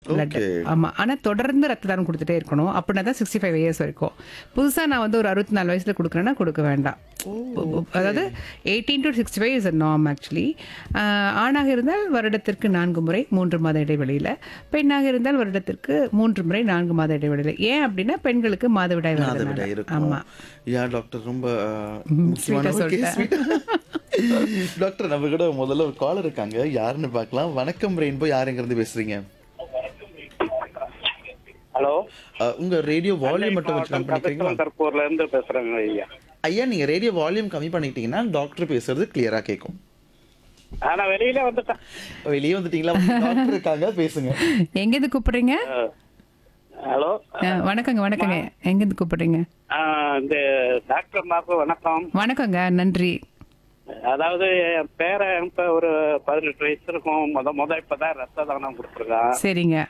Blood Okay. ஆமா ஆனா தொடர்ந்து ரத்த தானம் கொடுத்துட்டே இருக்கணும் அப்படின்னா தான் சிக்ஸ்டி ஃபைவ் இயர்ஸ் வரைக்கும் புதுசா நான் வந்து ஒரு அறுபத்தி நாலு வயசுல கொடுக்குறேன்னா கொடுக்க வேண்டாம் அதாவது eighteen to sixty five is a norm actually ஆணாக இருந்தால் வருடத்திற்கு நான்கு முறை மூன்று மாத இடைவெளியில் பெண்ணாக இருந்தால் வருடத்திற்கு மூன்று முறை நான்கு மாத இடைவெளியில் ஏன் அப்படின்னா பெண்களுக்கு மாதவிடாய் அதை விட வருதுனால இருக்கும் ஆமா யா டாக்டர் ரொம்ப அஹ், முக்கியமான sweet-ஆ ஒரு case. சொல்லிட்டேன். டாக்டர் நம்ம கூட முதல்ல ஒரு காலர் இருக்காங்க யாருன்னு பார்க்கலாம் வணக்கம் ரெயின்போ யாருங்கிறது பேசுறீங்க ஹலோ அஹ், உங்க ரேடியோ வால்யூம் மட்டும் வச்சு கம்மி பண்ணிக்கிறீங்களா கருப்பூர்ல இருந்து பேசுறேங்க ஐயா ஐயா நீங்க ரேடியோ வால்யூம் கம்மி பண்ணிட்டீங்கன்னா டாக்டர் பேசுறது கிளியரா கேட்கும் ஆனா வெளியில வந்துட்டேன் வெளியே வந்துட்டீங்களா டாக்டர் இருக்காங்க பேசுங்க எங்கேருந்து கூப்பிடுறீங்க ஹலோ அஹ், வணக்கங்க வணக்கங்க எங்கேருந்து கூப்பிடுறீங்க இந்த டாக்டர் மாக்கு வணக்கம் வணக்கங்க நன்றி அதாவது என் பேரன் இப்ப ஒரு பதினெட்டு வயசு இருக்கும் முத முத இப்பதான் ரத்த தானம் கொடுத்துருக்கான் சரிங்க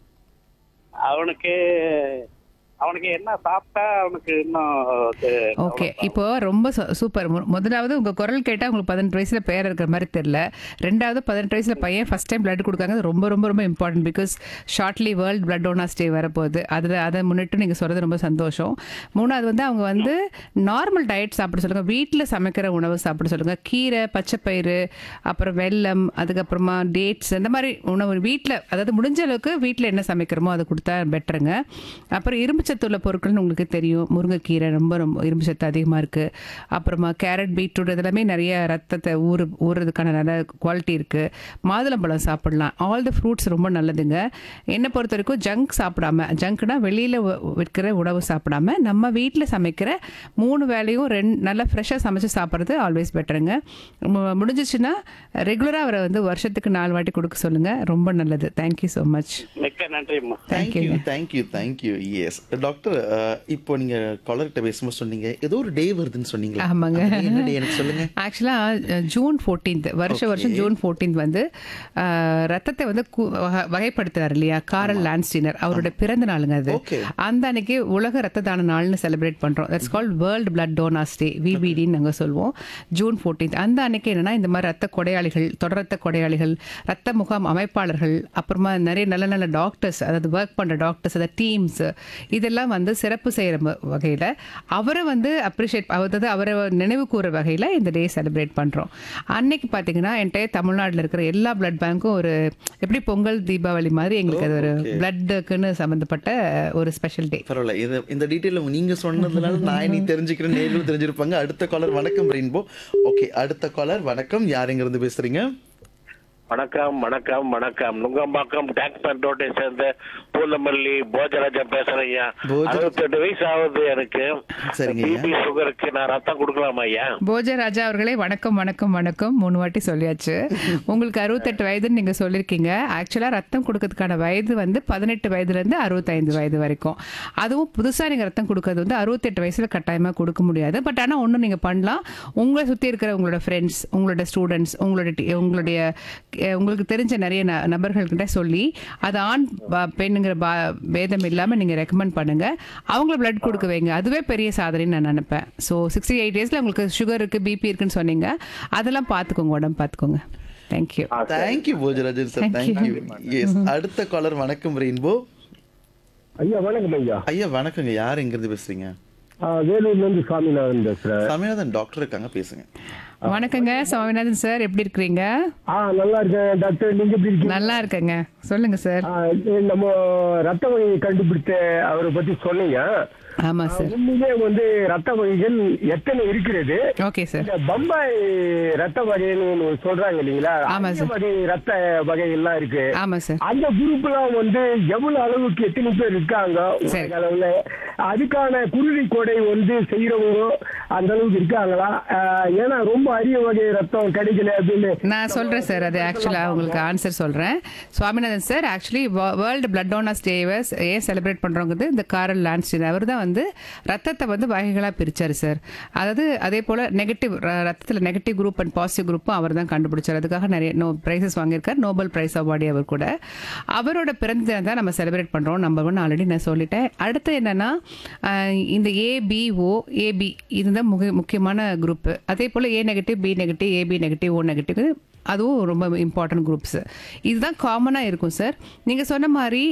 அவனுக்கு அவனுக்கு என்ன சாப்பிட்டா அவனுக்கு இன்னும் இது ஓகே இப்போ ரொம்ப சு- சூப்பர் மு- முதலாவது உங்க குரல் கேட்டா உங்களுக்கு பதினெட்டு வயசுல பேர் இருக்கிற மாதிரி தெரியல ரெண்டாவது பதினெட்டு வயசுல பையன் ஃபர்ஸ்ட் டைம் பிளட் கொடுக்காங்க அது ரொம்ப ரொம்ப ரொம்ப important because shortly world blood donors day வரப்போகுது அதில் அதை முன்னிட்டு நீங்கள் சொல்கிறது ரொம்ப சந்தோஷம் மூணாவது வந்து அவங்க வந்து நார்மல் டயட் சாப்பிட சொல்லுங்க வீட்டில் சமைக்கிற உணவு சாப்பிட சொல்லுங்க கீரை பச்சைப்பயிறு அப்புறம் வெல்லம் அதுக்கப்புறமா டேட்ஸ் இந்த மாதிரி உணவு வீட்டில் அதாவது முடிஞ்ச அளவுக்கு வீட்டில் என்ன சமைக்கிறோமோ அதை கொடுத்தா பெட்டருங்க அப்புறம் இரும்பு சத்து உள்ள பொருட்கள்னு உங்களுக்கு தெரியும் முருங்கைக்கீரை ரொம்ப ரொம்ப இரும்பு சத்து அதிகமாக இருக்குது அப்புறமா கேரட் பீட்ரூட் இதெல்லாமே நிறைய ரத்தத்தை ஊறு ஊறுறதுக்கான நல்ல குவாலிட்டி இருக்குது மாதுளம்பழம் சாப்பிடலாம் ஆல் த ஃப்ரூட்ஸ் ரொம்ப நல்லதுங்க என்னை பொறுத்த வரைக்கும் ஜங்க் சாப்பிடாம ஜங்க்னா வெளியில் விற்கிற உணவு சாப்பிடாம நம்ம வீட்டில் சமைக்கிற மூணு வேலையும் ரெண்டு நல்லா ஃப்ரெஷ்ஷாக சமைச்சு சாப்பிட்றது ஆல்வேஸ் பெட்டருங்க மு- முடிஞ்சிச்சுன்னா ரெகுலராக அவரை வந்து வருஷத்துக்கு நாலு வாட்டி கொடுக்க சொல்லுங்கள் ரொம்ப நல்லது தேங்க்யூ ஸோ மச் மிக்க நன்றிம்மா thank you thank you thank you yes doctor ah, இப்போ நீங்க காலர் கிட்ட பேசும்போது சொன்னீங்க ஏதோ ஒரு டே வருதுன்னு சொன்னீங்க ஆமாங்க. என்ன டே எனக்கு சொல்லுங்க ஆக்சுவலாக ஜூன் ஃபோர்டீன்த் வருஷ வருஷம் ஜூன் ஃபோர்டீன்த் வந்து அஹ், ரத்தத்தை வந்து கு- வக- வகைப்படுத்துறாரு இல்லையா காரல் லான்ஸ்டீனர் அவரோட பிறந்த நாளுங்க அது Okay. அந்த அன்னைக்கு உலக ரத்த தான நாள்னு செலிப்ரேட் பண்றோம் that's called world blood donors day விபிடின்னு நாங்கள் சொல்லுவோம் ஜூன் ஃபோர்டீன்த் அந்த அன்னைக்கு என்னன்னா இந்த மாதிரி ரத்த கொடையாளிகள் தொடர் ரத்த கொடையாளிகள் ரத்த முகாம் அமைப்பாளர்கள் அப்புறமா நிறைய நல்ல நல்ல டாக்டர்ஸ் அதாவது ஒர்க் பண்ற டாக்டர்ஸ் அதாவது டீம்ஸ் இதெல்லாம் வந்து சிறப்பு செய்கிற வகையில் அவரை வந்து அப்ரிஷியேட் அதாவது அவரை நினைவு கூற வகையில் இந்த டே செலிப்ரேட் பண்ணுறோம் அன்னைக்கு பார்த்தீங்கன்னா என்டையர் தமிழ்நாட்டில் இருக்கிற எல்லா பிளட் பேங்க்கும் ஒரு எப்படி பொங்கல் தீபாவளி மாதிரி எங்களுக்கு அது ஒரு பிளட்டுக்குன்னு சம்மந்தப்பட்ட ஒரு ஸ்பெஷல் டே பரவாயில்ல இது இந்த டீட்டெயில் நீங்க சொன்னதுனால நான் இனி தெரிஞ்சுக்கிறேன் நேர்களும் தெரிஞ்சிருப்பாங்க அடுத்த காலர் வணக்கம் ரெயின்போ ஓகே அடுத்த காலர் வணக்கம் யாருங்கிறது பேசுறீங்க வணக்கம் வணக்கம் வணக்கம் நுங்கம்பாக்கம் டேங்க் பேண்ட் ரோட்டை சேர்ந்த பூந்தமல்லி போஜராஜன் பேசுறேன் ஐயா போஜ- அறுபத்தெட்டு வயசு ஆகுது எனக்கு சரிங்க ஐயா. பிபி சுகருக்கு நான் ரத்தம் கொடுக்கலாமா ஐயா போஜராஜா அவர்களே வணக்கம் வணக்கம் வணக்கம் மூணு வாட்டி சொல்லியாச்சு உங்களுக்கு அறுபத்தெட்டு வயதுன்னு நீங்கள் சொல்லியிருக்கீங்க ஆக்சுவலாக ரத்தம் கொடுக்கறதுக்கான வயது வந்து பதினெட்டு வயதுலேருந்து அறுபத்தைந்து வயது வரைக்கும் அதுவும் புதுசாக நீங்கள் ரத்தம் கொடுக்கறது வந்து அறுபத்தெட்டு வயசில் கட்டாயமாக கொடுக்க முடியாது பட் ஆனால் ஒன்று நீங்கள் பண்ணலாம் உங்களை சுற்றி இருக்கிற உங்களோட ஃப்ரெண்ட்ஸ் உங்களோட ஸ்டூடெண்ட்ஸ் உங்களோட டி- உங்களுடைய அஹ், உங்களுக்கு தெரிஞ்ச நிறைய ந நபர்கள்கிட்ட சொல்லி அது ஆண் ப- பெண்ணுங்கிற பா பேதம் இல்லாமல் நீங்கள் ரெக்கமெண்ட் பண்ணுங்கள் அவங்கள பிளட் கொடுக்க வைங்க அதுவே பெரிய சாதனைன்னு நான் நினைப்பேன் ஸோ சிக்ஸ்டி எயிட் இயர்ஸில் உங்களுக்கு சுகர் இருக்குது பிபி இருக்குன்னு சொன்னீங்க அதெல்லாம் பார்த்துக்கோங்க உடம்பு பார்த்துக்கோங்க thank you thank you Bhojarajan sir Thank you. Thank you yes அடுத்த காலர் வணக்கம் ரெயின்போ ஐயா வணக்கம் ஐயா ஐயா வணக்கங்க யார் எங்கிருந்து பேசுறீங்க ஆ, வேலூர்ல இருந்து சாமிநாதன் பேசுறேன் சமயநாதன் டாக்டர் இருக்காங்க பேசுங்க வணக்கங்க சுவாமிநாதன் சார் எப்படி இருக்கிறீங்க ஆ நல்லா இருக்கேன் டாக்டர் நீங்க எப்படி இருக்கீங்க நல்லா இருக்கேங்க சொல்லுங்க சார் ஆ, இது நம்ம ரத்த வகையை கண்டுபிடித்த அவரை பத்தி சொன்னீங்க ஆமாம் சார் உண்மையிலே வந்து ரத்த வகைகள் எத்தனை இருக்கிறது ஓகே சார் இந்த பம்பாய் ரத்த வகைன்னு ஒண்ணு சொல்றாங்க இல்லைங்களா ஆமா அதிக சார். வகை ரத்த வகைகள்லாம் இருக்கு ஆமாம் சார் அந்த குரூப்லாம் வந்து எவ்வளவு அளவுக்கு எத்தனை பேர் இருக்காங்க சரி. உலக அளவுல அதுக்கான குருதி கொடை வந்து செய்யறவங்க அந்த அளவுக்கு இருக்காங்களா ஆஹ் ஏன்னா ரொம்ப அரிய வகை ரத்தம் கிடைக்கல அப்படின்னு நான் சொல்கிறேன் சார் அது ஆக்சுவலாக உங்களுக்கு ஆன்சர் சொல்கிறேன் Swaminathan sir actually world blood donors days ஏன் செலிப்ரேட் பண்ணுறோங்கிறது இந்த காரல் லான்ஸ்டின் அவர் தான் வந்து ரத்தத்தை வந்து வகைகளாக பிரிச்சார் சார் அதாவது அதே போல் நெகட்டிவ் ரத்தத்தில் நெகட்டிவ் குரூப் அண்ட் பாசிட்டிவ் குரூப்பும் அவர் தான் கண்டுபிடிச்சார் அதுக்காக நிறைய நோ ப்ரைஸஸ் வாங்கியிருக்கார் நோபல் ப்ரைஸ் அவார்டு அவர் கூட அவரோட பிறந்த தினம் தான் நம்ம செலிப்ரேட் பண்ணுறோம் நம்பர் ஒன் ஆல்ரெடி நான் சொல்லிட்டேன் அடுத்து என்னன்னா ஆஹ் இந்த ஏபிஓ ஏபி இதுதான் முக முக்கியமான குரூப்பு அதே போல் A negative B negative AB negative O negative அதுவும் ரொம்ப இம்பார்ட்டன்ட் குரூப்ஸ் இதுதான் காமனாக இருக்கும் சார் நீங்கள் சொன்ன மாதிரி